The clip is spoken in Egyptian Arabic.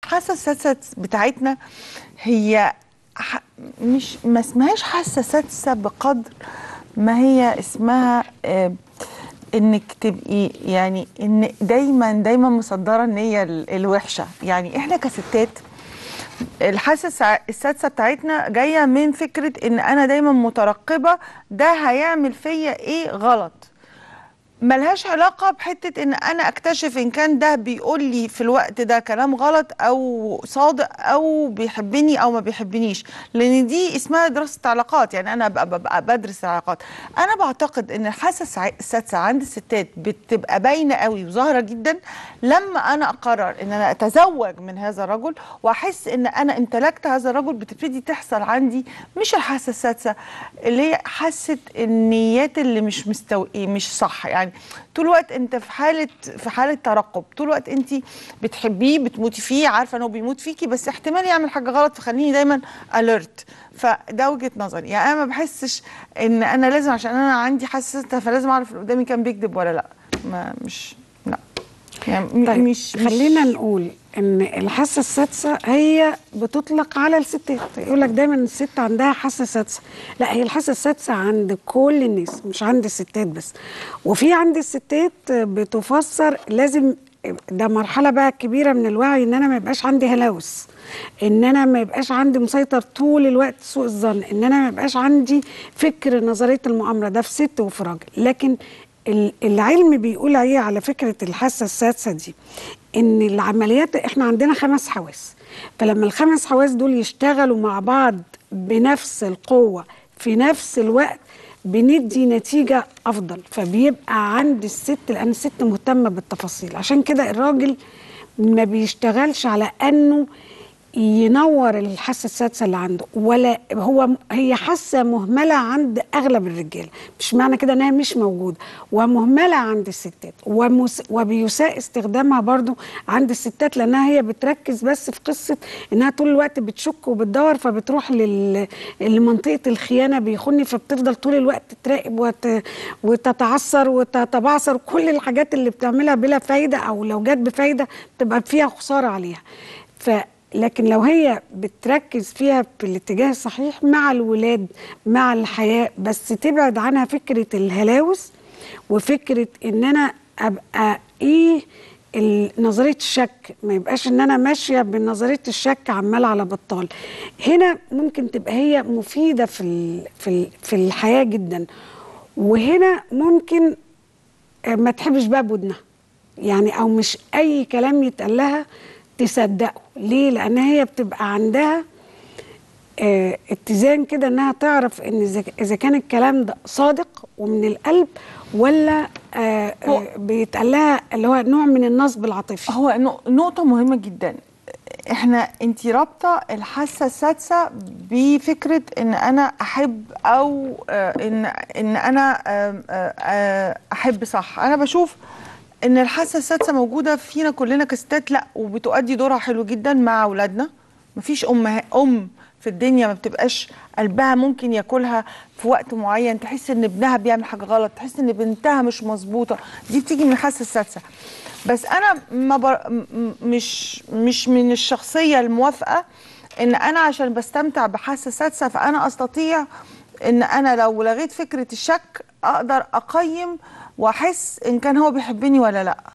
الحاسه السادسه بتاعتنا هي ح- مش ما اسمهاش حاسه سادسه بقدر ما هي اسمها آه، انك تبقي يعني ان دايما دايما مصدره النيه ال- الوحشه يعني احنا كستات الحاسه السع- السادسه بتاعتنا جايه من فكره ان انا دايما مترقبه ده هيعمل فيا ايه غلط ملهاش علاقة بحتة إن أنا أكتشف إن كان ده بيقول لي في الوقت ده كلام غلط أو صادق أو بيحبني أو ما بيحبنيش لأن دي اسمها دراسة علاقات يعني أنا ببقى, ببقى بدرس العلاقات أنا بعتقد إن الحاسة السع- السادسة عند الستات بتبقى باينة قوي وظاهرة جدا لما أنا أقرر إن أنا أتزوج من هذا الرجل وأحس إن أنا امتلكت هذا الرجل بتبتدي تحصل عندي مش الحاسة السادسة اللي هي حاسة النيات اللي مش مستوي مش صح يعني طول الوقت انت في حاله في حاله ترقب طول الوقت انت بتحبيه بتموتي فيه عارفه انه بيموت فيكي بس احتمال يعمل حاجه غلط فخليني دايما اليرت فده وجهه نظري يعني انا ما بحسش ان انا لازم عشان انا عندي حاسه فلازم اعرف اللي قدامي كان بيكذب ولا لا ما مش لا يعني م- طيب مش مش- خلينا نقول ان الحاسه السادسه هي بتطلق على الستات يقول لك دايما الست عندها حاسه سادسه لا هي الحاسه السادسه عند كل الناس مش عند الستات بس وفي عند الستات بتفسر لازم ده مرحله بقى كبيره من الوعي ان انا ما يبقاش عندي هلاوس ان انا ما يبقاش عندي مسيطر طول الوقت سوء الظن ان انا ما يبقاش عندي فكر نظريه المؤامره ده في ست وفي راجل لكن ال- العلم بيقول ايه على فكره الحاسه السادسه دي ان العمليات احنا عندنا خمس حواس فلما الخمس حواس دول يشتغلوا مع بعض بنفس القوه في نفس الوقت بندي نتيجه افضل فبيبقى عند الست لان الست مهتمه بالتفاصيل عشان كده الراجل ما بيشتغلش على انه ينور الحاسه السادسه اللي عنده ولا هو هي حاسه مهمله عند اغلب الرجاله مش معنى كده انها مش موجوده ومهمله عند الستات ومس وبيساء استخدامها برضو عند الستات لانها هي بتركز بس في قصه انها طول الوقت بتشك وبتدور فبتروح لل... لمنطقه الخيانه بيخوني فبتفضل طول الوقت تراقب وت... وتتعثر وتتبعثر كل الحاجات اللي بتعملها بلا فايده او لو جت بفايده تبقى فيها خساره عليها ف لكن لو هي بتركز فيها في الاتجاه الصحيح مع الولاد مع الحياة بس تبعد عنها فكرة الهلاوس وفكرة ان انا ابقى ايه ال- نظرية الشك ما يبقاش ان انا ماشية بنظرية الشك عمال على بطال هنا ممكن تبقى هي مفيدة في ال- في ال- في الحياة جدا وهنا ممكن آه، ما تحبش بقى بودنها يعني او مش اي كلام يتقال لها تصدقه ليه لان هي بتبقى عندها آه اتزان كده انها تعرف ان إذا- اذا كان الكلام ده صادق ومن القلب ولا آه هو- آه بيتقال لها اللي هو نوع من النصب العاطفي هو نق- نقطة مهمة جدا احنا انت رابطة الحاسة السادسة بفكرة ان انا احب او آه، ان ان انا آم، آه، آه، احب صح انا بشوف ان الحاسة السادسة موجودة فينا كلنا كستات لا وبتؤدي دورها حلو جدا مع اولادنا مفيش ام ام في الدنيا ما بتبقاش قلبها ممكن ياكلها في وقت معين تحس ان ابنها بيعمل حاجه غلط تحس ان بنتها مش مظبوطه دي بتيجي من الحاسه السادسه بس انا ما بر... م- م- مش مش من الشخصيه الموافقه ان انا عشان بستمتع بحاسه سادسه فانا استطيع ان انا لو لغيت فكره الشك اقدر اقيم واحس ان كان هو بيحبني ولا لا